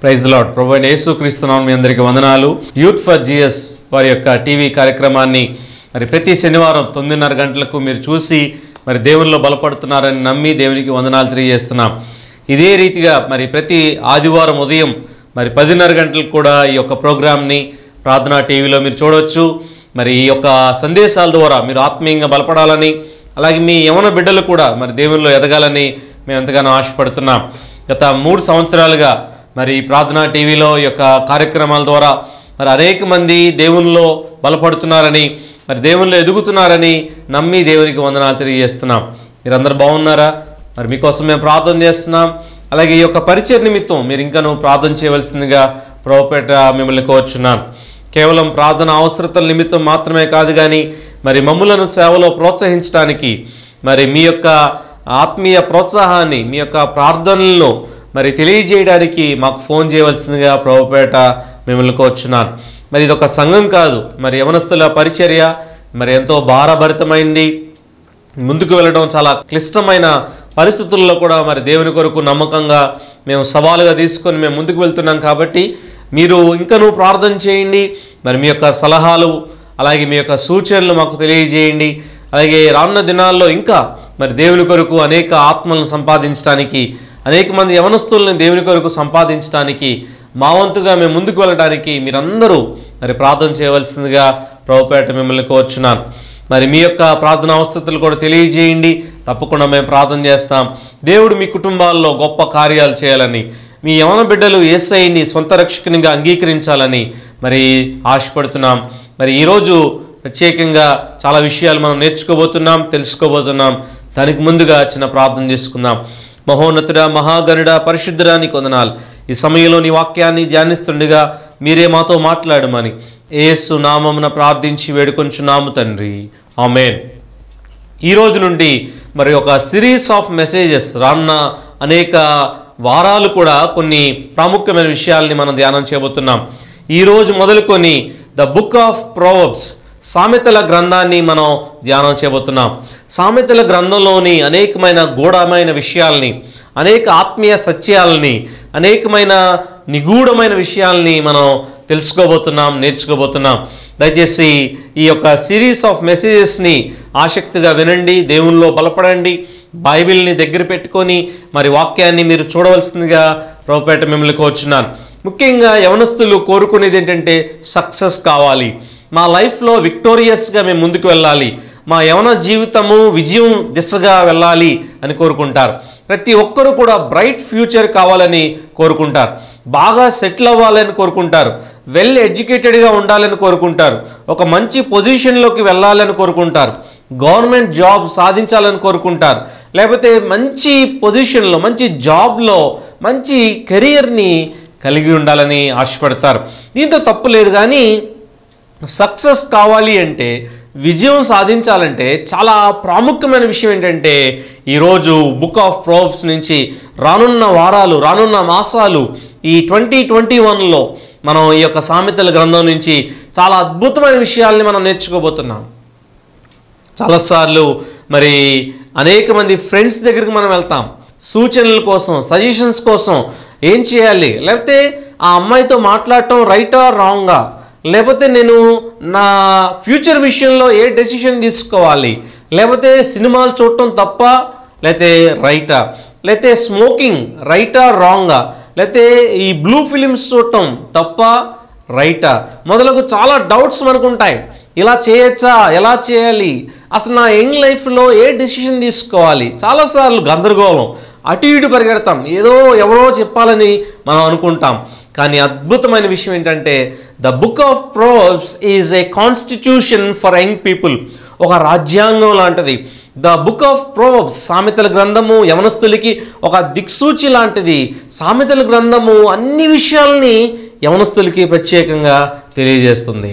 Praise lord ప్రభు అయిన యేసుక్రీస్తున్నాం మీ అందరికీ వందనాలు యూత్ ఫర్ జిఎస్ వారి యొక్క టీవీ కార్యక్రమాన్ని మరి ప్రతి శనివారం తొమ్మిదిన్నర గంటలకు మీరు చూసి మరి దేవునిలో బలపడుతున్నారని నమ్మి దేవునికి వందనాలు తెలియజేస్తున్నాం ఇదే రీతిగా మరి ప్రతి ఆదివారం ఉదయం మరి పదిన్నర గంటలకు కూడా ఈ యొక్క ప్రోగ్రామ్ని ప్రార్థనా టీవీలో మీరు చూడవచ్చు మరి ఈ యొక్క సందేశాల ద్వారా మీరు ఆత్మీయంగా బలపడాలని అలాగే మీ యవన బిడ్డలు కూడా మరి దేవునిలో ఎదగాలని మేము ఎంతగానో ఆశపడుతున్నాం గత మూడు సంవత్సరాలుగా మరి ఈ ప్రార్థనా టీవీలో ఈ యొక్క కార్యక్రమాల ద్వారా మరి అనేక మంది దేవునిలో బలపడుతున్నారని మరి దేవునిలో ఎదుగుతున్నారని నమ్మి దేవునికి వందనాలు తెలియజేస్తున్నాం మీరందరూ బాగున్నారా మరి మీకోసం మేము ప్రార్థన చేస్తున్నాం అలాగే ఈ యొక్క పరిచయ నిమిత్తం మీరు ఇంకనూ ప్రార్థన చేయవలసిందిగా ప్రభుపేట మిమ్మల్ని కోరుచున్నాను కేవలం ప్రార్థన అవసరతల నిమిత్తం మాత్రమే కాదు కానీ మరి మమ్ములను సేవలో ప్రోత్సహించడానికి మరి మీ యొక్క ఆత్మీయ ప్రోత్సాహాన్ని మీ యొక్క ప్రార్థనలను మరి తెలియజేయడానికి మాకు ఫోన్ చేయవలసిందిగా ప్రభుపేట మిమ్మల్ని కోరుచున్నాను మరి ఇది ఒక సంఘం కాదు మరి యవనస్తుల పరిచర్య మరి ఎంతో భారభరితమైంది ముందుకు వెళ్ళడం చాలా క్లిష్టమైన పరిస్థితుల్లో కూడా మరి దేవుని కొరకు నమ్మకంగా మేము సవాలుగా తీసుకొని మేము ముందుకు వెళ్తున్నాం కాబట్టి మీరు ఇంకనూ ప్రార్థన చేయండి మరి మీ యొక్క సలహాలు అలాగే మీ యొక్క సూచనలు మాకు తెలియజేయండి అలాగే రానున్న దినాల్లో ఇంకా మరి దేవుని కొరకు అనేక ఆత్మలను సంపాదించడానికి అనేక మంది యవనస్తుల్ని దేవుని కొరకు సంపాదించడానికి మా వంతుగా మేము ముందుకు వెళ్ళడానికి మీరందరూ మరి ప్రార్థన చేయవలసిందిగా ప్రభుపేట మిమ్మల్ని కోరుచున్నాను మరి మీ యొక్క ప్రార్థన అవస్థతలు కూడా తెలియజేయండి తప్పకుండా మేము ప్రార్థన చేస్తాం దేవుడు మీ కుటుంబాల్లో గొప్ప కార్యాలు చేయాలని మీ యవన బిడ్డలు ఏసైని సొంత రక్షకునిగా అంగీకరించాలని మరి ఆశపడుతున్నాం మరి ఈరోజు ప్రత్యేకంగా చాలా విషయాలు మనం నేర్చుకోబోతున్నాం తెలుసుకోబోతున్నాం దానికి ముందుగా చిన్న ప్రార్థన చేసుకుందాం మహోన్నతుడ మహాగణుడ పరిశుద్ధురాని కొందనాలు ఈ సమయంలో నీ వాక్యాన్ని ధ్యానిస్తుండగా మీరే మాతో మాట్లాడమని ఏసు నామమున ప్రార్థించి వేడుకొంచున్నాము తండ్రి ఆమెన్ ఈ రోజు నుండి మరి ఒక సిరీస్ ఆఫ్ మెసేజెస్ రానున్న అనేక వారాలు కూడా కొన్ని ప్రాముఖ్యమైన విషయాల్ని మనం ధ్యానం చేయబోతున్నాం ఈ రోజు మొదలుకొని ద బుక్ ఆఫ్ ప్రోవబ్స్ సామెతల గ్రంథాన్ని మనం ధ్యానం చేయబోతున్నాం సామెతల గ్రంథంలోని అనేకమైన గూఢమైన విషయాల్ని అనేక ఆత్మీయ సత్యాలని అనేకమైన నిగూఢమైన విషయాల్ని మనం తెలుసుకోబోతున్నాం నేర్చుకోబోతున్నాం దయచేసి ఈ యొక్క సిరీస్ ఆఫ్ మెసేజెస్ని ఆసక్తిగా వినండి దేవునిలో బలపడండి బైబిల్ని దగ్గర పెట్టుకొని మరి వాక్యాన్ని మీరు చూడవలసిందిగా ప్రభుపేట మిమ్మల్ని కోరుచున్నాను ముఖ్యంగా యవనస్తులు కోరుకునేది ఏంటంటే సక్సెస్ కావాలి మా లైఫ్లో విక్టోరియస్గా మేము ముందుకు వెళ్ళాలి మా యవన జీవితము విజయం దిశగా వెళ్ళాలి అని కోరుకుంటారు ప్రతి ఒక్కరూ కూడా బ్రైట్ ఫ్యూచర్ కావాలని కోరుకుంటారు బాగా సెటిల్ అవ్వాలని కోరుకుంటారు వెల్ ఎడ్యుకేటెడ్గా ఉండాలని కోరుకుంటారు ఒక మంచి పొజిషన్లోకి వెళ్ళాలని కోరుకుంటారు గవర్నమెంట్ జాబ్ సాధించాలని కోరుకుంటారు లేకపోతే మంచి పొజిషన్లో మంచి జాబ్లో మంచి కెరియర్ని కలిగి ఉండాలని ఆశపడతారు దీంతో తప్పు లేదు కానీ సక్సెస్ కావాలి అంటే విజయం సాధించాలంటే చాలా ప్రాముఖ్యమైన విషయం ఏంటంటే ఈరోజు బుక్ ఆఫ్ ప్రోబ్స్ నుంచి రానున్న వారాలు రానున్న మాసాలు ఈ ట్వంటీ ట్వంటీ వన్లో మనం ఈ యొక్క సామెతల గ్రంథం నుంచి చాలా అద్భుతమైన విషయాల్ని మనం నేర్చుకోబోతున్నాం చాలాసార్లు మరి అనేక మంది ఫ్రెండ్స్ దగ్గరికి మనం వెళ్తాం సూచనల కోసం సజెషన్స్ కోసం ఏం చేయాలి లేకపోతే ఆ అమ్మాయితో మాట్లాడటం రైటా రాంగా లేకపోతే నేను నా ఫ్యూచర్ విషయంలో ఏ డెసిషన్ తీసుకోవాలి లేకపోతే సినిమాలు చూడటం తప్ప లేకపోతే రైటా లేకపోతే స్మోకింగ్ రైటా రాంగా లేకపోతే ఈ బ్లూ ఫిలిమ్స్ చూడటం తప్ప రైటా మొదలగు చాలా డౌట్స్ మనకు ఉంటాయి ఇలా చేయొచ్చా ఎలా చేయాలి అసలు నా యంగ్ లైఫ్లో ఏ డెసిషన్ తీసుకోవాలి చాలాసార్లు గందరగోళం అటు ఇటు పరిగెడతాం ఏదో ఎవరో చెప్పాలని మనం అనుకుంటాం కానీ అద్భుతమైన విషయం ఏంటంటే the book of Proverbs is a constitution for young people ఒక రాజ్యాంగం లాంటిది ద బుక్ ఆఫ్ ప్రోబ్స్ సామెతల గ్రంథము యవనస్తులకి ఒక దిక్సూచి లాంటిది సామెతల గ్రంథము అన్ని విషయాల్ని యవనస్తులకి ప్రత్యేకంగా తెలియజేస్తుంది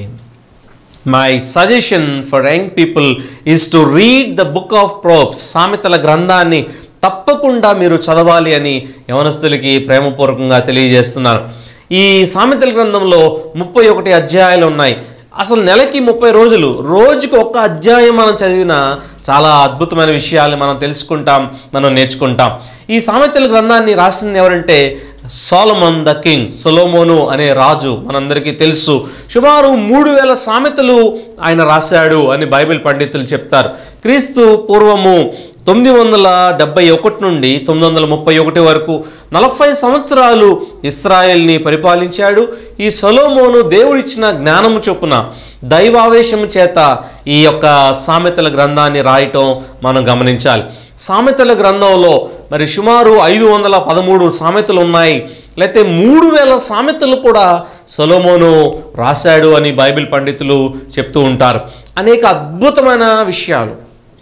my suggestion for young people is to read the book of Proverbs సామెతల గ్రంథాన్ని తప్పకుండా మీరు చదవాలి అని యవనస్తులకి ప్రేమపూర్వకంగా తెలియజేస్తున్నాను ఈ సామెతల గ్రంథంలో ముప్పై ఒకటి అధ్యాయాలు ఉన్నాయి అసలు నెలకి ముప్పై రోజులు రోజుకి ఒక్క అధ్యాయం మనం చదివినా చాలా అద్భుతమైన విషయాలు మనం తెలుసుకుంటాం మనం నేర్చుకుంటాం ఈ సామెతల గ్రంథాన్ని రాసింది ఎవరంటే సాలమన్ ద కింగ్ సొలోమోను అనే రాజు మనందరికీ తెలుసు సుమారు మూడు వేల సామెతలు ఆయన రాశాడు అని బైబిల్ పండితులు చెప్తారు క్రీస్తు పూర్వము తొమ్మిది వందల డెబ్బై ఒకటి నుండి తొమ్మిది వందల ముప్పై ఒకటి వరకు నలభై సంవత్సరాలు ఇస్రాయెల్ని పరిపాలించాడు ఈ సొలోమోను దేవుడిచ్చిన జ్ఞానము చొప్పున దైవావేశము చేత ఈ యొక్క సామెతల గ్రంథాన్ని రాయటం మనం గమనించాలి సామెతల గ్రంథంలో మరి సుమారు ఐదు వందల పదమూడు సామెతలు ఉన్నాయి లేకపోతే మూడు వేల సామెతలు కూడా సొలోమోను రాశాడు అని బైబిల్ పండితులు చెప్తూ ఉంటారు అనేక అద్భుతమైన విషయాలు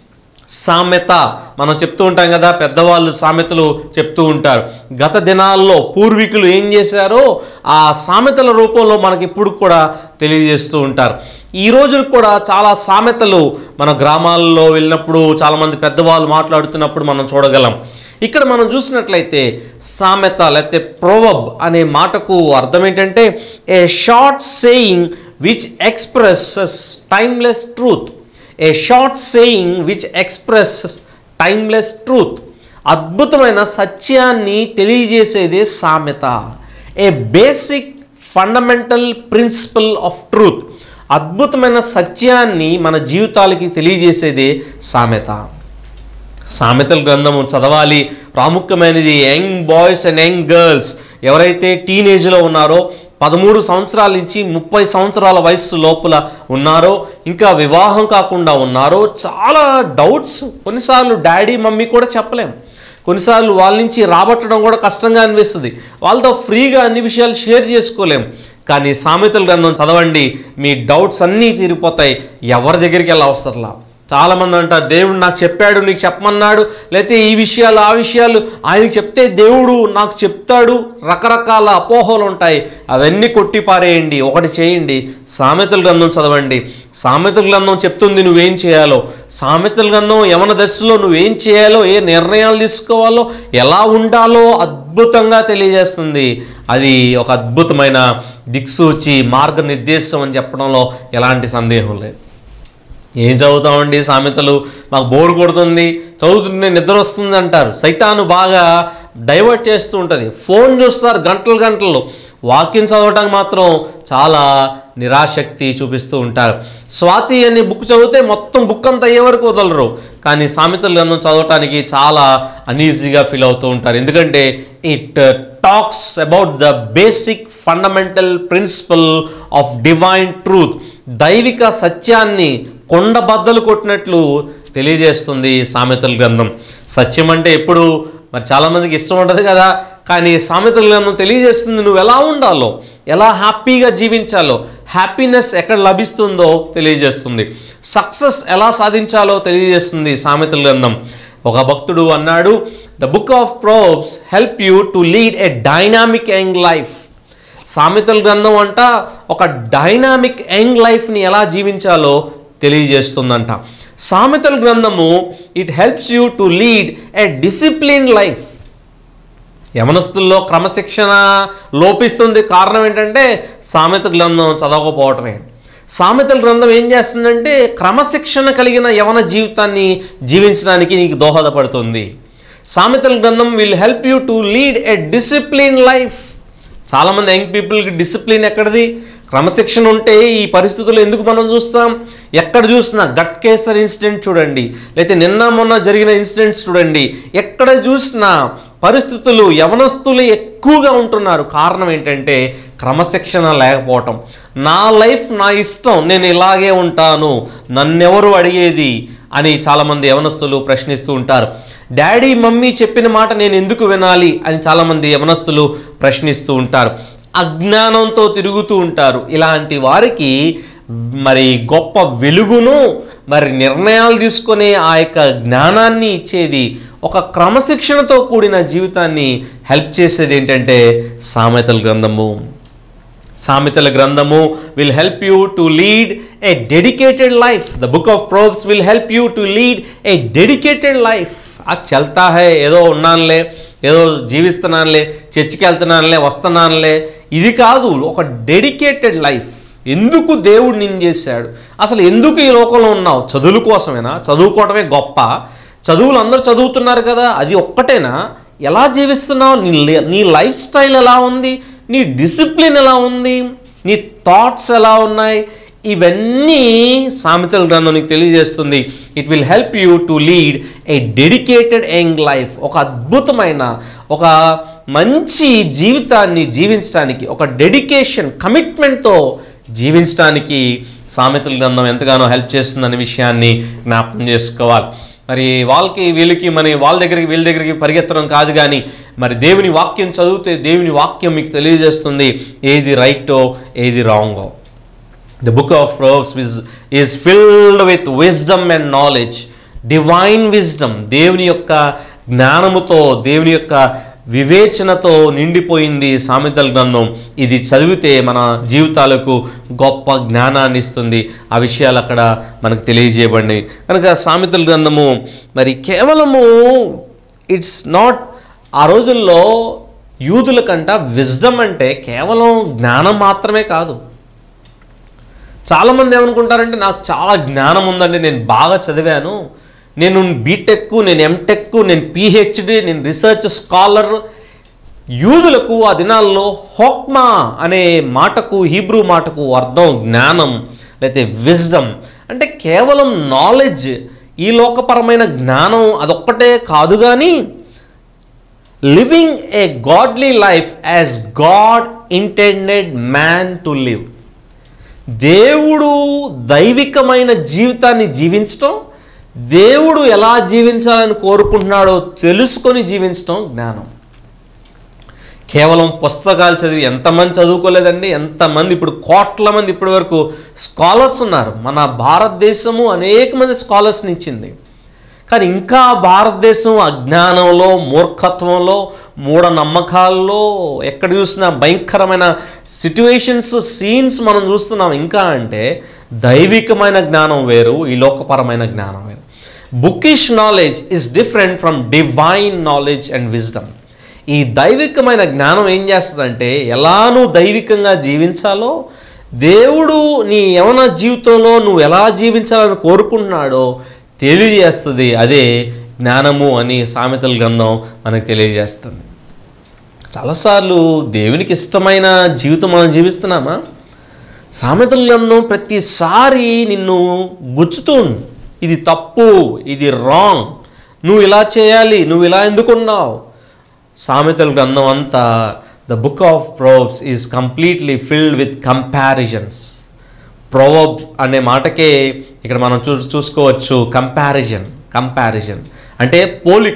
సామెత మనం చెప్తూ ఉంటాం కదా పెద్దవాళ్ళు సామెతలు చెప్తూ ఉంటారు గత దినాల్లో పూర్వీకులు ఏం చేశారో ఆ సామెతల రూపంలో మనకి ఇప్పుడు కూడా తెలియజేస్తూ ఉంటారు ఈ రోజు కూడా చాలా సామెతలు మన గ్రామాల్లో వెళ్ళినప్పుడు చాలామంది పెద్దవాళ్ళు మాట్లాడుతున్నప్పుడు మనం చూడగలం ఇక్కడ మనం చూసినట్లయితే సామెత లేకపోతే ప్రోవబ్ అనే మాటకు అర్థం ఏంటంటే a short saying which expresses timeless truth a short saying which express timeless truth అద్భుతమైన సత్యాన్ని తెలియజేసేదే సామెత a basic fundamental principle of truth అద్భుతమైన సత్యాన్ని మన జీవితాలకి తెలియజేసేదే సామెత సామెతల గ్రంథము చదవాలి ప్రాముఖ్యమైనది young boys and young girls ఎవరైతే టీనేజ్లో ఉన్నారో పదమూడు సంవత్సరాల నుంచి ముప్పై సంవత్సరాల వయస్సు లోపల ఉన్నారో ఇంకా వివాహం కాకుండా ఉన్నారో చాలా డౌట్స్ కొన్నిసార్లు డాడీ మమ్మీ కూడా చెప్పలేం కొన్నిసార్లు వాళ్ళ నుంచి రాబట్టడం కూడా కష్టంగా అనిపిస్తుంది వాళ్ళతో ఫ్రీగా అన్ని విషయాలు షేర్ చేసుకోలేం కానీ సామెతల గ్రంథం చదవండి మీ డౌట్స్ అన్నీ తీరిపోతాయి ఎవరి దగ్గరికి వెళ్ళి అవసరంలా చాలామంది అంటారు దేవుడు నాకు చెప్పాడు నీకు చెప్పమన్నాడు లేకపోతే ఈ విషయాలు ఆ విషయాలు ఆయనకి చెప్తే దేవుడు నాకు చెప్తాడు రకరకాల అపోహలు ఉంటాయి అవన్నీ కొట్టి పారేయండి ఒకటి చేయండి సామెతల గ్రంథం చదవండి సామెతల గ్రంథం చెప్తుంది నువ్వేం చేయాలో సామెతల గ్రంథం యవన దశలో నువ్వేం చేయాలో ఏ నిర్ణయాలు తీసుకోవాలో ఎలా ఉండాలో అద్భుతంగా తెలియజేస్తుంది అది ఒక అద్భుతమైన దిక్సూచి మార్గనిర్దేశం అని చెప్పడంలో ఎలాంటి సందేహం లేదు ఏం చదువుతామండి సామెతలు మాకు బోర్ కొడుతుంది చదువుతుంటే నిద్ర వస్తుంది అంటారు సైతాను బాగా డైవర్ట్ చేస్తూ ఉంటుంది ఫోన్ చూస్తారు గంటలు గంటలు వాక్యం చదవటానికి మాత్రం చాలా నిరాశక్తి చూపిస్తూ ఉంటారు స్వాతి అనే బుక్ చదివితే మొత్తం బుక్ అంతా అయ్యే వరకు వదలరు కానీ సామెతల గ్రంథం చదవటానికి చాలా అనీజీగా ఫీల్ అవుతూ ఉంటారు ఎందుకంటే it talks about the basic fundamental principle of divine truth దైవిక సత్యాన్ని కొండ బద్దలు కొట్టినట్లు తెలియజేస్తుంది సామెతల గ్రంథం సత్యం అంటే ఎప్పుడు మరి చాలామందికి ఇష్టం ఉంటుంది కదా కానీ సామెతల గ్రంథం తెలియజేస్తుంది నువ్వు ఎలా ఉండాలో ఎలా హ్యాపీగా జీవించాలో హ్యాపీనెస్ ఎక్కడ లభిస్తుందో తెలియజేస్తుంది సక్సెస్ ఎలా సాధించాలో తెలియజేస్తుంది సామెతల గ్రంథం ఒక భక్తుడు అన్నాడు the book of Proverbs help you to lead a dynamic young life సామెతల గ్రంథం అంట ఒక డైనామిక్ యంగ్ లైఫ్ని ఎలా జీవించాలో తెలియజేస్తుందంట సామెతల గ్రంథము it helps you to lead a discipline life యమనస్తుల్లో క్రమశిక్షణ లోపిస్తుంది కారణం ఏంటంటే సామెత గ్రంథం చదవకపోవటమే సామెతల గ్రంథం ఏం చేస్తుందంటే క్రమశిక్షణ కలిగిన యవన జీవితాన్ని జీవించడానికి నీకు దోహదపడుతుంది సామెతల గ్రంథం will help you to lead a discipline life చాలామంది యంగ్ పీపుల్కి డిసిప్లిన్ ఎక్కడిది క్రమశిక్షణ ఉంటే ఈ పరిస్థితులు ఎందుకు మనం చూస్తాం ఎక్కడ చూసినా గట్ కేసర్ ఇన్సిడెంట్ చూడండి లేకపోతే నిన్న మొన్న జరిగిన ఇన్సిడెంట్స్ చూడండి ఎక్కడ చూసినా పరిస్థితులు యవనస్తులు ఎక్కువగా ఉంటున్నారు కారణం ఏంటంటే క్రమశిక్షణ లేకపోవటం నా లైఫ్ నా ఇష్టం నేను ఇలాగే ఉంటాను నన్నెవరు అడిగేది అని చాలామంది యవనస్తులు ప్రశ్నిస్తూ ఉంటారు డాడీ మమ్మీ చెప్పిన మాట నేను ఎందుకు వినాలి అని చాలామంది యవనస్తులు ప్రశ్నిస్తూ ఉంటారు అజ్ఞానంతో తిరుగుతూ ఉంటారు ఇలాంటి వారికి మరి గొప్ప వెలుగును మరి నిర్ణయాలు తీసుకునే ఆ యొక్క జ్ఞానాన్ని ఇచ్చేది ఒక క్రమశిక్షణతో కూడిన జీవితాన్ని హెల్ప్ చేసేది ఏంటంటే సామెతల గ్రంథము సామెతల గ్రంథము will help you to lead a dedicated life the book of Proverbs will help you to lead a dedicated life అది చల్తా హే ఏదో ఉన్నానులే ఏదో జీవిస్తున్నానులే చర్చికి వెళ్తున్నానులే వస్తున్నానులే ఇది కాదు ఒక డెడికేటెడ్ లైఫ్ ఎందుకు దేవుడు నిన్ను చేశాడు అసలు ఎందుకు ఈ లోకంలో ఉన్నావు చదువుల కోసమేనా చదువుకోవటమే గొప్ప చదువులు అందరూ చదువుతున్నారు కదా అది ఒక్కటేనా ఎలా జీవిస్తున్నావు నీ లే- నీ లైఫ్ స్టైల్ ఎలా ఉంది నీ డిసిప్లిన్ ఎలా ఉంది నీ థాట్స్ ఎలా ఉన్నాయి ఇవన్నీ సామెతల గ్రంథం నీకు తెలియజేస్తుంది it will help you to lead a dedicated young life ఒక అద్భుతమైన ఒక మంచి జీవితాన్ని జీవించడానికి ఒక డెడికేషన్ కమిట్మెంట్తో జీవించడానికి సామెతల గ్రంథం ఎంతగానో హెల్ప్ చేస్తుందనే విషయాన్ని జ్ఞాపకం చేసుకోవాలి మరి వాళ్ళకి వీళ్ళకి మన వాళ్ళ దగ్గరికి వీళ్ళ దగ్గరికి పరిగెత్తడం కాదు కానీ మరి దేవుని వాక్యం చదివితే దేవుని వాక్యం మీకు తెలియజేస్తుంది ఏది రైటో ఏది రాంగో the book of Proverbs is is filled with wisdom and knowledge divine wisdom దేవుని యొక్క జ్ఞానముతో దేవుని యొక్క వివేచనతో నిండిపోయింది సామెతల గ్రంథం ఇది చదివితే మన జీవితాలకు గొప్ప జ్ఞానాన్ని ఇస్తుంది ఆ విషయాలు అక్కడ మనకు తెలియజేయబడి కనుక సామెతల గ్రంథము మరి కేవలము ఇట్స్ నాట్ ఆ రోజుల్లో యూదుల కంట విజ్డమ్ అంటే కేవలం జ్ఞానం మాత్రమే కాదు చాలామంది ఏమనుకుంటారంటే నాకు చాలా జ్ఞానం ఉందండి నేను బాగా చదివాను నేను బీటెక్ నేను ఎంటెక్ నేను పిహెచ్డి నేను రీసెర్చ్ స్కాలర్ యూదులకు ఆ దినాల్లో హోక్మా అనే మాటకు హీబ్రూ మాటకు అర్థం జ్ఞానం లేకపోతే విజ్డమ్ అంటే కేవలం నాలెడ్జ్ ఈ లోకపరమైన జ్ఞానం అదొక్కటే కాదు కానీ living a godly life as God intended man to live దేవుడు దైవికమైన జీవితాన్ని జీవించటం దేవుడు ఎలా జీవించాలని కోరుకుంటున్నాడో తెలుసుకొని జీవించటం జ్ఞానం కేవలం పుస్తకాలు చదివి ఎంతమంది చదువుకోలేదండి ఎంతమంది ఇప్పుడు కోట్ల మంది ఇప్పటి వరకు స్కాలర్స్ ఉన్నారు మన భారతదేశము అనేక మంది స్కాలర్స్ని ఇచ్చింది కానీ ఇంకా భారతదేశం అజ్ఞానంలో మూర్ఖత్వంలో మూఢనమ్మకాల్లో ఎక్కడ చూసినా భయంకరమైన సిట్యువేషన్స్ సీన్స్ మనం చూస్తున్నాం ఇంకా అంటే దైవికమైన జ్ఞానం వేరు ఈ లోకపరమైన జ్ఞానం వేరు bookish knowledge is different from divine knowledge and wisdom ఈ దైవికమైన జ్ఞానం ఏం చేస్తుందంటే ఎలా నువ్వు దైవికంగా జీవించాలో దేవుడు నీ యవన జీవితంలో నువ్వు ఎలా జీవించాలని కోరుకుంటున్నాడో తెలియజేస్తుంది అదే జ్ఞానము అని సామెతల గ్రంథం మనకు తెలియజేస్తుంది చాలాసార్లు దేవునికి ఇష్టమైన జీవితం మనం జీవిస్తున్నామా సామెతల గ్రంథం ప్రతిసారి నిన్ను గుచ్చుతూ ఉంది. ఇది తప్పు ఇది రాంగ్ నువ్వు ఇలా చేయాలి నువ్వు ఇలా ఎందుకున్నావు సామెతల గ్రంథం అంతా the book of Proverbs is completely filled with comparisons proverb అనే మాటకే ఇక్కడ మనం చూ చూసుకోవచ్చు కంపారిజన్ కంపారిజన్ అంటే పోలిక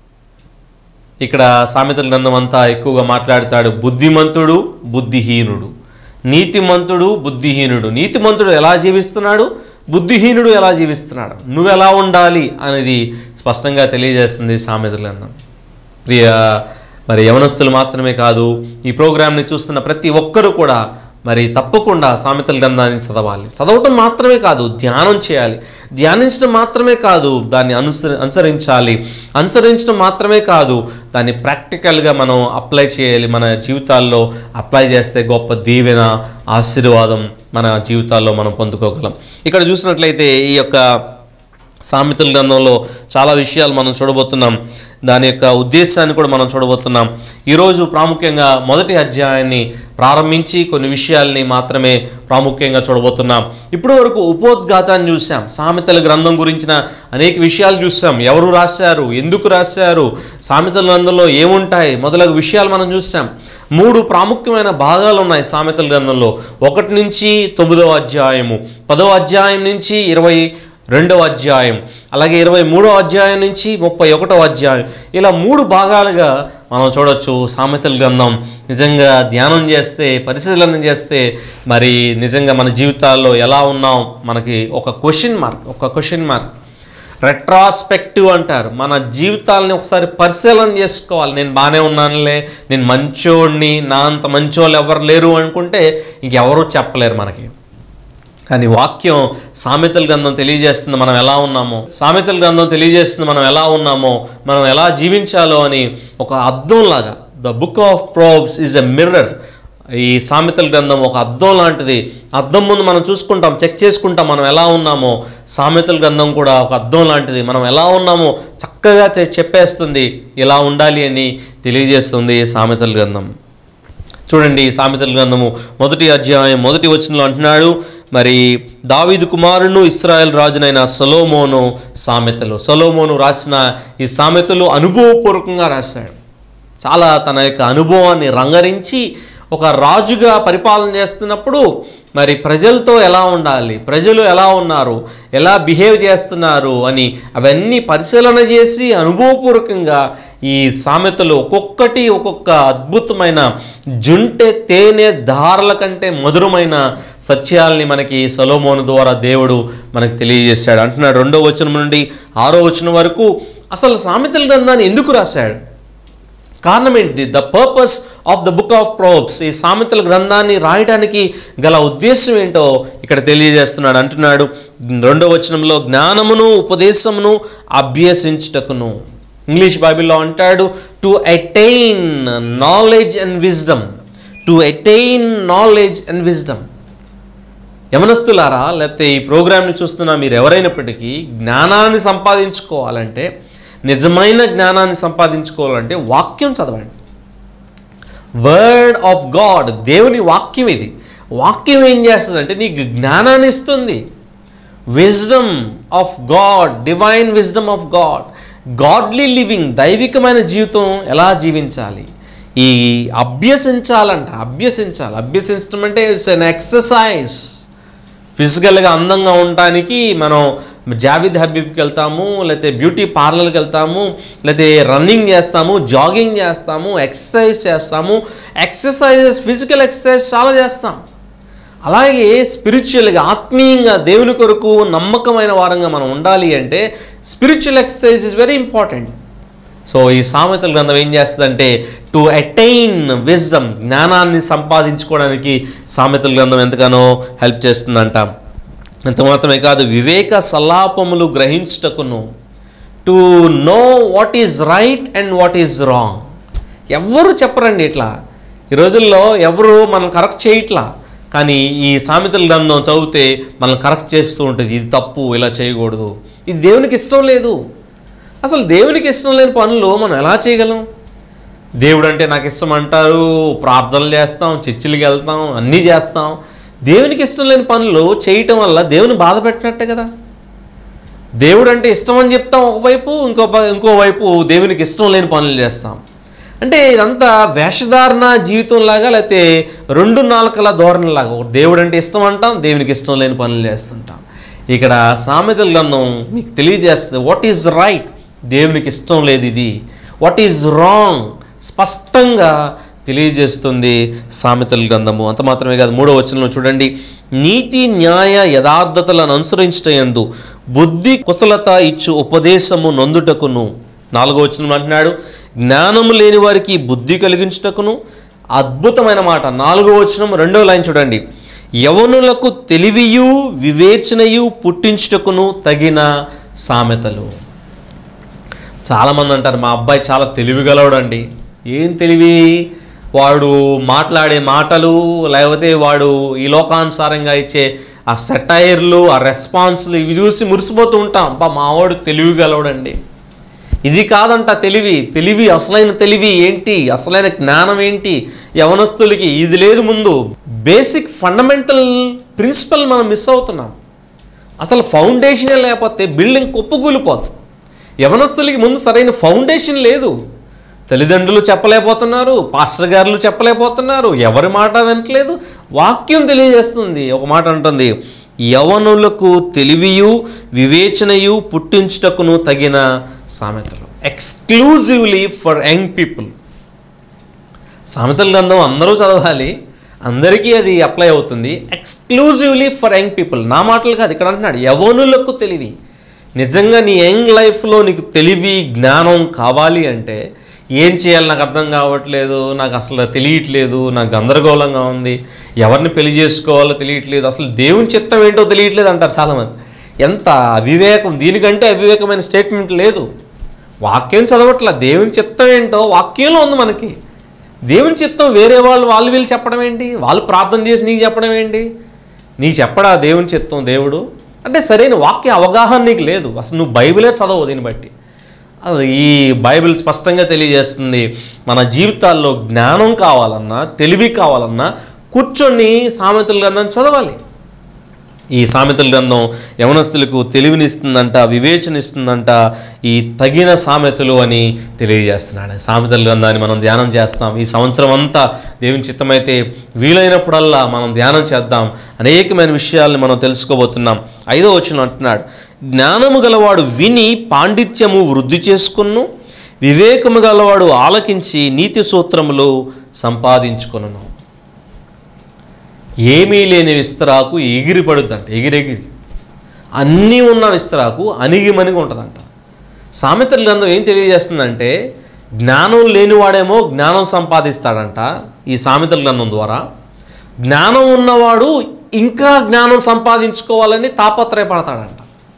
ఇక్కడ సామెతల గ్రంథం అంతా ఎక్కువగా మాట్లాడతాడు బుద్ధిమంతుడు బుద్ధిహీనుడు నీతిమంతుడు బుద్ధిహీనుడు నీతిమంతుడు ఎలా జీవిస్తున్నాడు బుద్ధిహీనుడు ఎలా జీవిస్తున్నాడు నువ్వు ఎలా ఉండాలి అనేది స్పష్టంగా తెలియజేస్తుంది సామెతల గ్రంథం ప్రియ మరి యవనస్తులు మాత్రమే కాదు ఈ ప్రోగ్రామ్ని చూస్తున్న ప్రతి ఒక్కరూ కూడా మరి తప్పకుండా సామెతల గ్రంథాన్ని చదవాలి చదవటం మాత్రమే కాదు ధ్యానం చేయాలి ధ్యానించడం మాత్రమే కాదు దాన్ని అనుసరి అనుసరించాలి అనుసరించడం మాత్రమే కాదు దాన్ని ప్రాక్టికల్గా మనం అప్లై చేయాలి మన జీవితాల్లో అప్లై చేస్తే గొప్ప దీవెన ఆశీర్వాదం మన జీవితాల్లో మనం పొందుకోగలం ఇక్కడ చూసినట్లయితే ఈ యొక్క సామెతల గ్రంథంలో చాలా విషయాలు మనం చూడబోతున్నాం దాని యొక్క ఉద్దేశాన్ని కూడా మనం చూడబోతున్నాం ఈరోజు ప్రాముఖ్యంగా మొదటి అధ్యాయాన్ని ప్రారంభించి కొన్ని విషయాల్ని మాత్రమే ప్రాముఖ్యంగా చూడబోతున్నాం ఇప్పటి వరకు ఉపోద్ఘాతాన్ని చూసాం సామెతల గ్రంథం గురించిన అనేక విషయాలు చూసాం ఎవరు రాశారు ఎందుకు రాశారు సామెతల గ్రంథంలో ఏముంటాయి మొదలగు విషయాలు మనం చూసాం మూడు ప్రాముఖ్యమైన భాగాలు ఉన్నాయి సామెతల గ్రంథంలో ఒకటి నుంచి తొమ్మిదవ అధ్యాయము పదవ అధ్యాయం నుంచి ఇరవై రెండవ అధ్యాయం అలాగే ఇరవై మూడవ అధ్యాయం నుంచి ముప్పై ఒకటవ అధ్యాయం ఇలా మూడు భాగాలుగా మనం చూడొచ్చు సామెతల గ్రంథం నిజంగా ధ్యానం చేస్తే పరిశీలన చేస్తే మరి నిజంగా మన జీవితాల్లో ఎలా ఉన్నాం మనకి ఒక క్వశ్చన్ మార్క్ ఒక క్వశ్చన్ మార్క్ రెట్రాస్పెక్టివ్ అంటారు మన జీవితాలని ఒకసారి పరిశీలన చేసుకోవాలి నేను బాగానే ఉన్నానులే నేను మంచోడిని నా అంత మంచోళ్ళు ఎవరు లేరు అనుకుంటే ఇంకెవరూ చెప్పలేరు మనకి కానీ వాక్యం సామెతల గ్రంథం తెలియజేస్తుంది మనం ఎలా ఉన్నామో సామెతల గ్రంథం తెలియజేస్తుంది మనం ఎలా ఉన్నామో మనం ఎలా జీవించాలో అని ఒక అర్థంలాగా the book of Proverbs is a mirror ఈ సామెతల గ్రంథం ఒక అద్దం లాంటిది అద్దం ముందు మనం చూసుకుంటాం చెక్ చేసుకుంటాం మనం ఎలా ఉన్నామో సామెతల గ్రంథం కూడా ఒక అద్దం లాంటిది మనం ఎలా ఉన్నామో చక్కగా చె- చెప్పేస్తుంది ఇలా ఉండాలి అని తెలియజేస్తుంది ఈ సామెతల గ్రంథం చూడండి ఈ సామెతల గ్రంథము మొదటి అధ్యాయం మొదటి వచనంలో అంటున్నాడు మరి దావీదు కుమారును ఇస్రాయల్ రాజునైన సొలోమోను సామెతలు సొలోమోను రాసిన ఈ సామెతలు అనుభవపూర్వకంగా రాశాడు చాలా తన యొక్క అనుభవాన్ని రంగరించి ఒక రాజుగా పరిపాలన చేస్తున్నప్పుడు మరి ప్రజలతో ఎలా ఉండాలి ప్రజలు ఎలా ఉన్నారు ఎలా బిహేవ్ చేస్తున్నారు అని అవన్నీ పరిశీలన చేసి అనుభవపూర్వకంగా ఈ సామెతలు ఒక్కొక్కటి ఒక్కొక్క అద్భుతమైన జుంటె తేనె ధారల కంటే మధురమైన సత్యాల్ని మనకి సొలోమోను ద్వారా దేవుడు మనకు తెలియజేశాడు అంటున్నాడు రెండో వచనం నుండి ఆరో వచనం వరకు అసలు సామెతల గ్రంథాన్ని ఎందుకు రాశాడు కారణం ఏంటి the purpose of the book of Proverbs ఈ సామెతల గ్రంథాన్ని రాయడానికి గల ఉద్దేశం ఏంటో ఇక్కడ తెలియజేస్తున్నాడు అంటున్నాడు రెండో వచనంలో జ్ఞానమును ఉపదేశమును అభ్యసించుటకును ఇంగ్లీష్ బైబిల్లో అంటాడు to attain knowledge and wisdom to attain knowledge and wisdom యమనస్తులారా లేకపోతే ఈ ప్రోగ్రామ్ని చూస్తున్న మీరు ఎవరైనప్పటికీ జ్ఞానాన్ని సంపాదించుకోవాలంటే నిజమైన జ్ఞానాన్ని సంపాదించుకోవాలంటే వాక్యం చదవండి వర్డ్ ఆఫ్ గాడ్ దేవుని వాక్యం ఇది వాక్యం ఏం చేస్తుందంటే నీకు జ్ఞానాన్ని ఇస్తుంది wisdom of God divine wisdom of God godly living దైవికమైన జీవితం ఎలా జీవించాలి ఈ అభ్యసించాలంట అభ్యసించాలి అభ్యసించడం అంటే ఇట్స్ అన్ ఎక్సర్సైజ్ ఫిజికల్గా అందంగా ఉండటానికి మనం జావిద్ హబీబ్కి వెళ్తాము లేకపోతే బ్యూటీ పార్లర్కి వెళ్తాము లేకపోతే రన్నింగ్ చేస్తాము జాగింగ్ చేస్తాము ఎక్సర్సైజ్ చేస్తాము ఎక్సర్సైజెస్ ఫిజికల్ ఎక్సర్సైజ్ చాలా చేస్తాం అలాగే స్పిరిచువల్గా ఆత్మీయంగా దేవుని కొరకు నమ్మకమైన వారంగా మనం ఉండాలి అంటే spiritual exercise is very important so ఈ సామెతల గ్రంథం ఏం చేస్తుందంటే టు అటైన్ విజ్డమ్ జ్ఞానాన్ని సంపాదించుకోవడానికి సామెతల గ్రంథం ఎంతగానో హెల్ప్ చేస్తుందంట అంత మాత్రమే కాదు వివేక సల్లాపములు గ్రహించుటకును to know what is right and what is wrong ఎవ్వరు చెప్పరండి ఇట్లా ఈ రోజుల్లో ఎవరు మనం కరెక్ట్ చేయట్లా కానీ ఈ సామెతల గ్రంథం చదివితే మనం కరెక్ట్ చేస్తూ ఉంటుంది ఇది తప్పు ఇలా చేయకూడదు ఇది దేవునికి ఇష్టం లేదు అసలు దేవునికి ఇష్టం లేని పనులు మనం ఎలా చేయగలం దేవుడు అంటే నాకు ఇష్టం అంటారు ప్రార్థనలు చేస్తాం చర్చిలకి వెళ్తాం అన్నీ చేస్తాం దేవునికి ఇష్టం లేని పనులు చేయటం వల్ల దేవుని బాధ పెట్టినట్టే కదా దేవుడు అంటే ఇష్టం అని చెప్తాం ఒకవైపు ఇంకో ప- ఇంకోవైపు దేవునికి ఇష్టం లేని పనులు చేస్తాం అంటే ఇదంతా వేషధారణ జీవితంలాగా లేకపోతే రెండు నాలుకల ధోరణిలాగా ఒక దేవుడు అంటే ఇష్టం అంటాం దేవునికి ఇష్టం లేని పనులు చేస్తుంటాం ఇక్కడ సామెతల గ్రంథం మీకు తెలియజేస్తుంది వాట్ ఈజ్ రైట్ దేవునికి ఇష్టం లేదు ఇది వాట్ ఈజ్ రాంగ్ స్పష్టంగా తెలియజేస్తుంది సామెతల గ్రంథము అంత మాత్రమే కాదు మూడో వచనంలో చూడండి నీతి న్యాయ యథార్థతలను అనుసరించట యందు బుద్ధి కుశలత ఇచ్చు ఉపదేశము నొందుటకును నాలుగో వచనం అంటున్నాడు జ్ఞానము లేని వారికి బుద్ధి కలిగించుటకును అద్భుతమైన మాట నాలుగో వచనం రెండో లైన్ చూడండి యవనులకు తెలివియు వివేచనయు పుట్టించుటకును తగిన సామెతలు చాలామంది అంటారు మా అబ్బాయి చాలా తెలివిగలవాడండి ఏం తెలివి వాడు మాట్లాడే మాటలు లేకపోతే వాడు ఈ లోకానుసారంగా ఇచ్చే ఆ సెటైర్లు ఆ రెస్పాన్స్లు ఇవి చూసి మురిసిపోతూ ఉంటాం బా మావాడు తెలివిగలవాడండి ఇది కాదంట తెలివి తెలివి అసలైన తెలివి ఏంటి అసలైన జ్ఞానం ఏంటి యవనస్తులకి ఇది లేదు ముందు బేసిక్ ఫండమెంటల్ ప్రిన్సిపల్ మనం మిస్ అవుతున్నాం అసలు ఫౌండేషనే లేకపోతే బిల్డింగ్ కుప్పకూలిపోతుంది యవనస్తులకి ముందు సరైన ఫౌండేషన్ లేదు తల్లిదండ్రులు చెప్పలేకపోతున్నారు పాస్టర్ గారులు చెప్పలేకపోతున్నారు ఎవరి మాట వినట్లేదు వాక్యం తెలియజేస్తుంది ఒక మాట అంటుంది యవనులకు తెలివియు వివేచనయు పుట్టించుటకును తగిన సామెతలు ఎక్స్క్లూజివ్లీ ఫర్ యంగ్ పీపుల్ సామెతల గ్రంథం అందరూ చదవాలి అందరికీ అది అప్లై అవుతుంది ఎక్స్క్లూజివ్లీ ఫర్ యంగ్ పీపుల్ నా మాటలు కాదు ఇక్కడ అంటున్నాడు యవనులకు తెలివి నిజంగా నీ యంగ్ లైఫ్లో నీకు తెలివి జ్ఞానం కావాలి అంటే ఏం చేయాలి నాకు అర్థం కావట్లేదు నాకు అసలు తెలియట్లేదు నాకు గందరగోళంగా ఉంది ఎవరిని పెళ్లి చేసుకోవాలో తెలియట్లేదు అసలు దేవుని చిత్తం ఏంటో తెలియట్లేదు అంటారు చాలామంది ఎంత అవివేకం దీనికంటే అవివేకమైన స్టేట్మెంట్ లేదు వాక్యం చదవట్ల దేవుని చిత్తం ఏంటో వాక్యంలో ఉంది మనకి దేవుని చిత్తం వేరే వాళ్ళు వాళ్ళు వీళ్ళు చెప్పడం ఏంటి వాళ్ళు ప్రార్థన చేసి నీకు చెప్పడం ఏంటి నీకు చెప్పడా దేవుని చిత్తం దేవుడు అంటే సరైన వాక్య అవగాహన నీకు లేదు అసలు నువ్వు బైబిలే చదవవు దీన్ని బట్టి అది ఈ బైబిల్ స్పష్టంగా తెలియజేస్తుంది మన జీవితాల్లో జ్ఞానం కావాలన్నా తెలివి కావాలన్నా కూర్చొని సామెతల గ్రంథం చదవాలి ఈ సామెతల గ్రంథం యవనస్తులకు తెలివినిస్తుందంట వివేచన ఇస్తుందంట ఈ తగిన సామెతలు అని తెలియజేస్తున్నాడు సామెతల గ్రంథాన్ని మనం ధ్యానం చేస్తాం ఈ సంవత్సరం అంతా దేవుని చిత్తమైతే వీలైనప్పుడల్లా మనం ధ్యానం చేద్దాం అనేకమైన విషయాల్ని మనం తెలుసుకోబోతున్నాం ఐదో వచనం అంటున్నాడు జ్ఞానము గలవాడు విని పాండిత్యము వృద్ధి చేసుకును వివేకము గలవాడు ఆలకించి నీతి సూత్రములు సంపాదించుకును ఏమీ లేని విస్తరాకు ఎగిరి పడుద్దంట ఎగిరెగిరి అన్నీ ఉన్న విస్తరాకు అణిగిమణిగి ఉంటుందంట సామెతల గ్రంథం ఏం తెలియజేస్తుందంటే జ్ఞానం లేనివాడేమో జ్ఞానం సంపాదిస్తాడంట ఈ సామెతల గ్రంథం ద్వారా జ్ఞానం ఉన్నవాడు ఇంకా జ్ఞానం సంపాదించుకోవాలని తాపత్రయపడతాడంట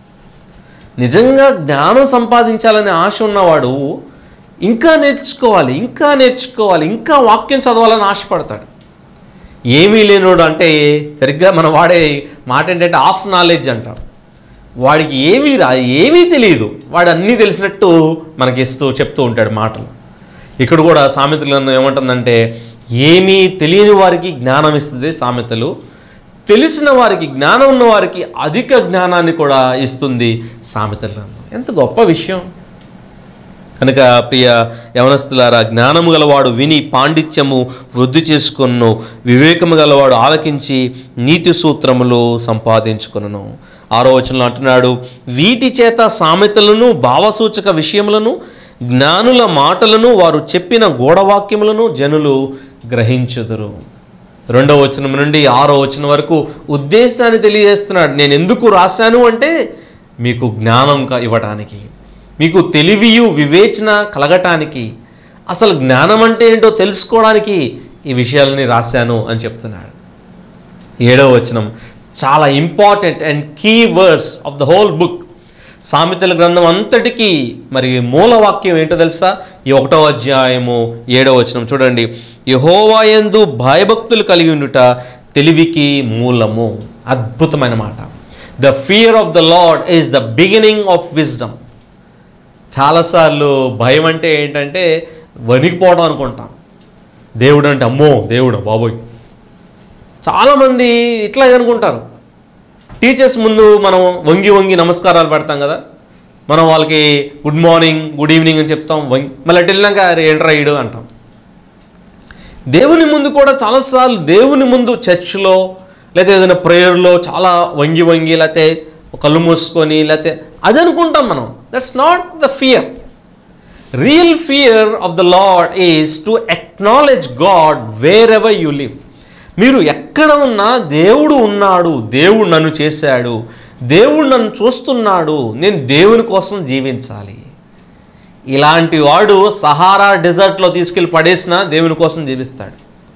నిజంగా జ్ఞానం సంపాదించాలనే ఆశ ఉన్నవాడు ఇంకా నేర్చుకోవాలి ఇంకా నేర్చుకోవాలి ఇంకా వాక్యం చదవాలని ఆశపడతాడు ఏమీ లేనోడు అంటే సరిగ్గా మనం వాడే మాట ఏంటంటే ఆఫ్ నాలెడ్జ్ అంటాం వాడికి ఏమీ రా ఏమీ తెలియదు వాడు అన్నీ తెలిసినట్టు మనకి ఇస్తూ చెప్తూ ఉంటాడు మాటలు ఇక్కడ కూడా సామెతలు గ్రంథం ఏమంటుందంటే ఏమీ తెలియని వారికి జ్ఞానం ఇస్తుంది సామెతలు తెలిసిన వారికి జ్ఞానం ఉన్న వారికి అధిక జ్ఞానాన్ని కూడా ఇస్తుంది సామెతల గ్రంథం ఎంత గొప్ప విషయం కనుక ప్రియ యవనస్తులారా జ్ఞానము గలవాడు విని పాండిత్యము వృద్ధి చేసుకొను వివేకము గలవాడు ఆలకించి నీతి సూత్రములు సంపాదించుకొను ఆరో వచనంలో అంటున్నాడు వీటి చేత సామెతలను భావసూచక విషయములను జ్ఞానుల మాటలను వారు చెప్పిన గూఢవాక్యములను జనులు గ్రహించుదురు రెండవ వచనం నుండి ఆరో వచనం వరకు ఉద్దేశాన్ని తెలియజేస్తున్నాడు నేను ఎందుకు రాశాను అంటే మీకు జ్ఞానం క- ఇవ్వటానికి మీకు తెలివియు వివేచన కలగటానికి అసలు జ్ఞానం అంటే ఏంటో తెలుసుకోవడానికి ఈ విషయాలని రాశాను అని చెప్తున్నాడు ఏడవ వచనం చాలా important and key verse of the whole book సామెతల గ్రంథం అంతటికీ మరి మూలవాక్యం ఏంటో తెలుసా ఈ ఒకటో అధ్యాయము ఏడవ వచనం చూడండి యహోవాయందు భయభక్తులు కలిగి ఉండుట తెలివికి మూలము అద్భుతమైన మాట the fear of the Lord is the beginning of wisdom చాలాసార్లు భయం అంటే ఏంటంటే వణికిపోవడం అనుకుంటాం దేవుడు అంటే అమ్మో దేవుడు బాబోయ్ చాలామంది ఇట్లా అనుకుంటారు టీచర్స్ ముందు మనం వంగి వంగి నమస్కారాలు పెడతాం కదా మనం వాళ్ళకి గుడ్ మార్నింగ్ గుడ్ ఈవినింగ్ అని చెప్తాం వంగి మళ్ళీ అటు వెళ్ళాక "అరే, ఏంట్రా ఈడు అంటాం దేవుని ముందు కూడా చాలాసార్లు దేవుని ముందు చర్చ్లో లేకపోతే ఏదైనా ప్రేయర్లో చాలా వంగి వంగి లేకపోతే కళ్ళు మూసుకొని లేకపోతే అది అనుకుంటాం మనం that's not the fear real fear of the Lord is to acknowledge God wherever you live మీరు ఎక్కడ ఉన్నా దేవుడు ఉన్నాడు దేవుడు నన్ను చేశాడు దేవుడు నన్ను చూస్తున్నాడు నేను దేవుని కోసం జీవించాలి ఇలాంటి వాడు సహారా డెజర్ట్లో తీసుకెళ్ళి పడేసినా దేవుని కోసం జీవిస్తాడు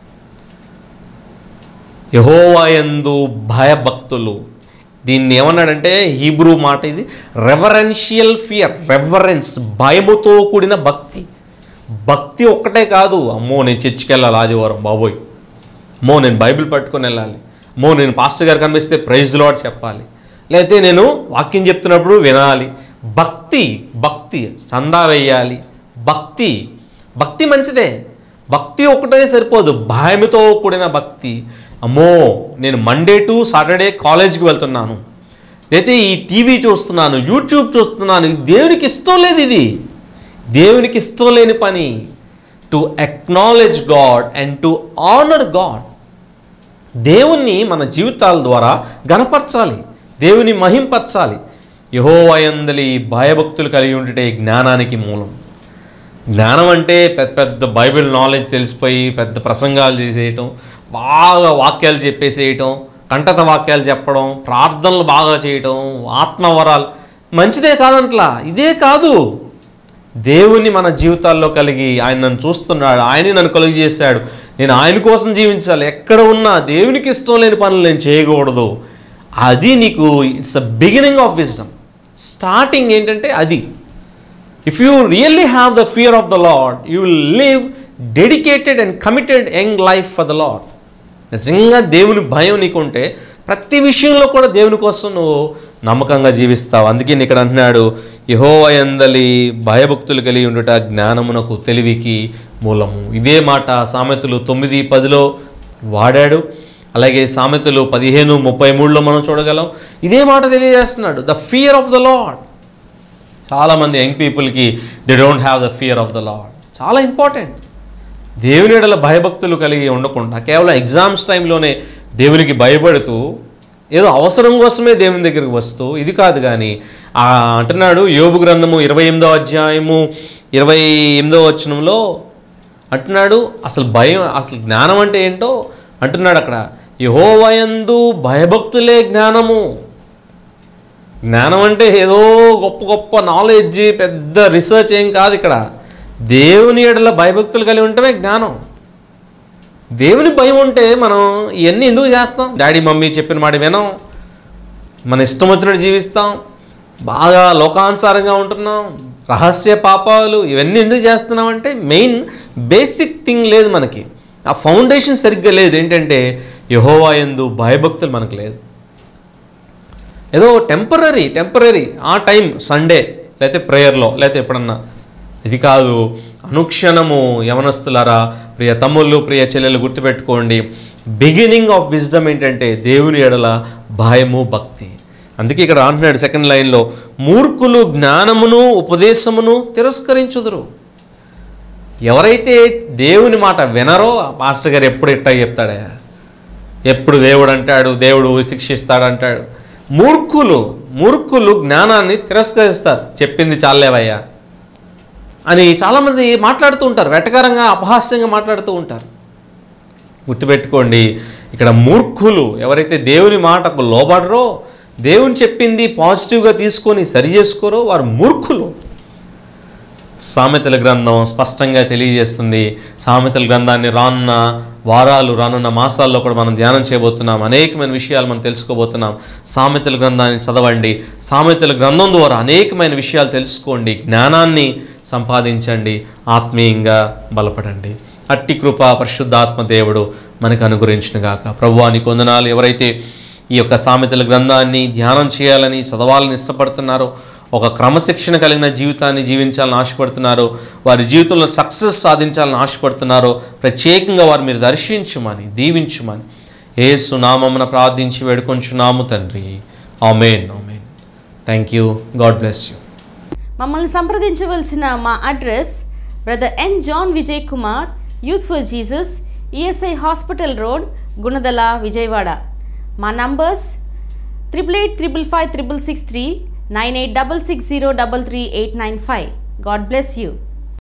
యహోవాయందు భయభక్తులు దీన్ని ఏమన్నాడంటే హీబ్రూ మాట ఇది రెవరెన్షియల్ ఫియర్ రెవరెన్స్ భయముతో కూడిన భక్తి భక్తి ఒక్కటే కాదు అమ్మో నేను చర్చికి వెళ్ళాలి ఆదివారం బాబోయ్ అమ్మో నేను బైబిల్ పట్టుకొని వెళ్ళాలి అమ్మో నేను పాస్టర్ గారు కనిపిస్తే ప్రైజ్ లాడ్ చెప్పాలి లేకపోతే నేను వాక్యం చెప్తున్నప్పుడు వినాలి భక్తి భక్తి చందా వేయాలి భక్తి భక్తి మంచిదే భక్తి ఒకటే సరిపోదు భయముతో కూడిన భక్తి అమ్మో నేను మండే టు సాటర్డే కాలేజ్కి వెళ్తున్నాను లేకపోతే ఈ టీవీ చూస్తున్నాను యూట్యూబ్ చూస్తున్నాను దేవునికి ఇష్టం లేదు ఇది దేవునికి ఇష్టం లేని పని to acknowledge God and to honour God దేవుణ్ణి మన జీవితాల ద్వారా గనపరచాలి దేవుని మహింపరచాలి యహోవయందలి భయభక్తులు కలిగి ఉంటే జ్ఞానానికి మూలం జ్ఞానం అంటే పెద్ద పెద్ద బైబిల్ నాలెడ్జ్ తెలిసిపోయి పెద్ద ప్రసంగాలు చేసేయటం బాగా వాక్యాలు చెప్పేసేయటం కంటత వాక్యాలు చెప్పడం ప్రార్థనలు బాగా చేయటం ఆత్మవరాలు మంచిదే కాదంట్లా ఇదే కాదు దేవుని మన జీవితాల్లో కలిగి ఆయన నన్ను చూస్తున్నాడు ఆయనే నన్ను కలుగు చేశాడు నేను ఆయన కోసం జీవించాలి ఎక్కడ ఉన్నా దేవునికి ఇష్టం లేని పనులు నేను చేయకూడదు అది నీకు it's a beginning of wisdom starting ఏంటంటే అది if you really have the fear of the Lord you will live dedicated and committed young life for the Lord నిజంగా దేవుని భయం నీకుంటే ప్రతి విషయంలో కూడా దేవుని కోసం నువ్వు నమ్మకంగా జీవిస్తావు అందుకే ఈయన ఇక్కడ అంటున్నాడు యహోవయందలి భయభక్తులు కలిగి ఉండుట జ్ఞానమునకు తెలివికి మూలము ఇదే మాట సామెతలు తొమ్మిది పదిలో వాడాడు అలాగే సామెతలు పదిహేను ముప్పై మూడులో మనం చూడగలం ఇదే మాట తెలియజేస్తున్నాడు the fear of the Lord చాలామంది యంగ్ పీపుల్కి they don't have the fear of the Lord చాలా ఇంపార్టెంట్ దేవుని ఎడల భయభక్తులు కలిగి ఉండకుండా కేవలం ఎగ్జామ్స్ టైంలోనే దేవునికి భయపడుతూ ఏదో అవసరం కోసమే దేవుని దగ్గరికి వస్తూ ఇది కాదు కానీ ఆ అంటున్నాడు యోబు గ్రంథము ఇరవై ఎనిమిదో అధ్యాయము ఇరవై ఎనిమిదో వచనంలో అంటున్నాడు అసలు భయం అసలు జ్ఞానం అంటే ఏంటో అంటున్నాడు అక్కడ యహోవయందు భయభక్తులే జ్ఞానము జ్ఞానం అంటే ఏదో గొప్ప గొప్ప నాలెడ్జ్ పెద్ద రీసెర్చ్ ఏం కాదు ఇక్కడ దేవుని ఎడల భయభక్తులు కలిగి ఉంటమే జ్ఞానం దేవుని భయం ఉంటే మనం ఇవన్నీ ఎందుకు చేస్తాం డాడీ మమ్మీ చెప్పిన మాట వినం మన ఇష్టం వచ్చినట్టు జీవిస్తాం బాగా లోకానుసారంగా ఉంటున్నాం రహస్య పాపాలు ఇవన్నీ ఎందుకు చేస్తున్నాం అంటే మెయిన్ బేసిక్ థింగ్ లేదు మనకి ఆ ఫౌండేషన్ సరిగ్గా లేదు ఏంటంటే యహోవా ఎందు భయభక్తులు మనకు లేదు ఏదో టెంపరీ టెంపరీ ఆ టైం సండే లేకపోతే ప్రేయర్లో లేకపోతే ఎప్పుడన్నా ఇది కాదు అనుక్షణము యవనస్తులారా ప్రియ తమ్ముళ్ళు ప్రియ చెల్లెలు గుర్తుపెట్టుకోండి బిగినింగ్ ఆఫ్ విజ్డమ్ ఏంటంటే దేవుని ఎడల భయము భక్తి అందుకే ఇక్కడ అంటున్నాడు సెకండ్ లైన్లో మూర్ఖులు జ్ఞానమును ఉపదేశమును తిరస్కరించుదురు ఎవరైతే దేవుని మాట వినరో ఆ పాస్టర్ గారు ఎప్పుడు ఇట్టా చెప్తాడా ఎప్పుడు దేవుడు అంటాడు దేవుడు శిక్షిస్తాడు అంటాడు మూర్ఖులు మూర్ఖులు జ్ఞానాన్ని తిరస్కరిస్తారు చెప్పింది చాలేవయ్యా అని చాలామంది మాట్లాడుతూ ఉంటారు వెటకారంగా అపహాస్యంగా మాట్లాడుతూ ఉంటారు గుర్తుపెట్టుకోండి ఇక్కడ మూర్ఖులు ఎవరైతే దేవుని మాటకు లోబడరో దేవుని చెప్పింది పాజిటివ్గా తీసుకొని సరి చేసుకోరో వారు మూర్ఖులు సామెతల గ్రంథం స్పష్టంగా తెలియజేస్తుంది సామెతల గ్రంథాన్ని రానున్న వారాలు రానున్న మాసాల్లో కూడా మనం ధ్యానం చేయబోతున్నాం అనేకమైన విషయాలు మనం తెలుసుకోబోతున్నాం సామెతల గ్రంథాన్ని చదవండి సామెతల గ్రంథం ద్వారా అనేకమైన విషయాలు తెలుసుకోండి జ్ఞానాన్ని సంపాదించండి ఆత్మీయంగా బలపడండి అట్టి కృప పరిశుద్ధాత్మ దేవుడు మనకు అనుగ్రహించిన గాక ప్రభువాని కొందనాలు ఎవరైతే ఈ యొక్క సామెతల గ్రంథాన్ని ధ్యానం చేయాలని చదవాలని ఇష్టపడుతున్నారో ఒక క్రమశిక్షణ కలిగిన జీవితాన్ని జీవించాలని ఆశపడుతున్నారో వారి జీవితంలో సక్సెస్ సాధించాలని ఆశపడుతున్నారో ప్రత్యేకంగా వారు మీరు దర్శించుమని దీవించుమని ఏసు నామమున ప్రార్థించి వేడుకొంచున్నాము తండ్రి amen amen thank you God bless you మమ్మల్ని సంప్రదించవలసిన మా address brother N John Vijay Kumar youth for Jesus ESI hospital road Gunadala Vijayawada మా numbers triple eight triple five triple six three nine eight double six zero double three eight nine five God bless you